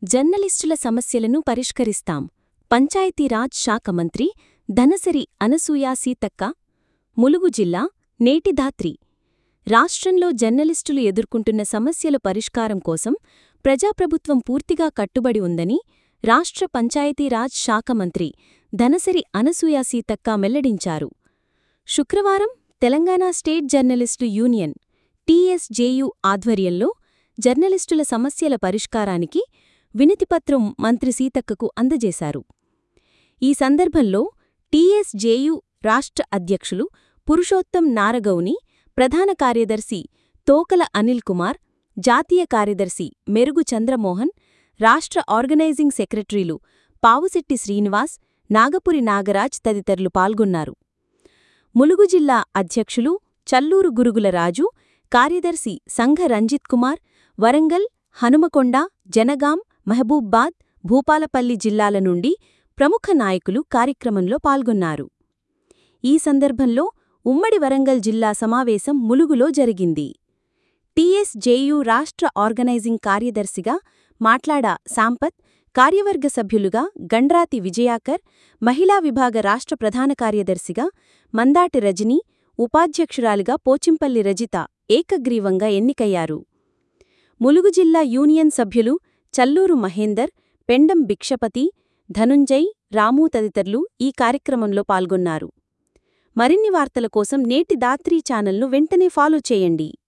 జర్నలిస్టుల సమస్యలను పరిష్కరిస్తాం పంచాయతీరాజ్ శాఖ మంత్రి ధనసరి అనసూయ సీతక్క ములుగు జిల్లా నేటిధాత్రి రాష్ట్రంలో జర్నలిస్టులు ఎదుర్కొంటున్న సమస్యల పరిష్కారం కోసం ప్రజాప్రభుత్వం పూర్తిగా కట్టుబడి ఉందని రాష్ట్ర పంచాయతీరాజ్ శాఖ మంత్రి ధనసరి అనసూయ సీతక్క వెల్లడించారు శుక్రవారం Telangana state journalist union TSJU ఆధ్వర్యంలో జర్నలిస్టుల సమస్యల పరిష్కారానికి వినతిపత్రం మంత్రి సీతక్కకు అందజేశారు ఈ సందర్భంలో టీఎస్జేయు రాష్ట్ర అధ్యక్షులు పురుషోత్తం నారగౌని ప్రధాన కార్యదర్శి తోకల అనిల్ కుమార్ జాతీయ కార్యదర్శి మెరుగు చంద్రమోహన్ రాష్ట్ర ఆర్గనైజింగ్ సెక్రటరీలు పావుశెట్టి శ్రీనివాస్ నాగపురి నాగరాజ్ తదితరులు పాల్గొన్నారు ములుగు జిల్లా అధ్యక్షులు చల్లూరు గురుగుల రాజు కార్యదర్శి సంఘ రంజిత్ కుమార్ వరంగల్ హనుమకొండ జనగాం మహబూబాద్ భూపాలపల్లి జిల్లాల నుండి ప్రముఖ నాయకులు కార్యక్రమంలో పాల్గొన్నారు ఈ సందర్భంలో ఉమ్మడి వరంగల్ జిల్లా సమావేశం ములుగులో జరిగింది టీఎస్జేయు రాష్ట్ర ఆర్గనైజింగ్ కార్యదర్శిగా మాట్లాడా సాంపత్ కార్యవర్గ సభ్యులుగా గండ్రాతి విజయాకర్ మహిళా విభాగ రాష్ట్ర ప్రధాన కార్యదర్శిగా మందాటి రజని ఉపాధ్యక్షురాలిగా పోచింపల్లి రజిత ఏకగ్రీవంగా ఎన్నికయ్యారు ములుగు జిల్లా యూనియన్ సభ్యులు చల్లూరు మహేందర్ పెండం భిక్షపతి ధనుంజయ్ రాము తదితరులు ఈ కార్యక్రమంలో పాల్గొన్నారు మరిన్ని వార్తల కోసం నేటి దాత్రీ ఛానల్ను వెంటనే ఫాలో చేయండి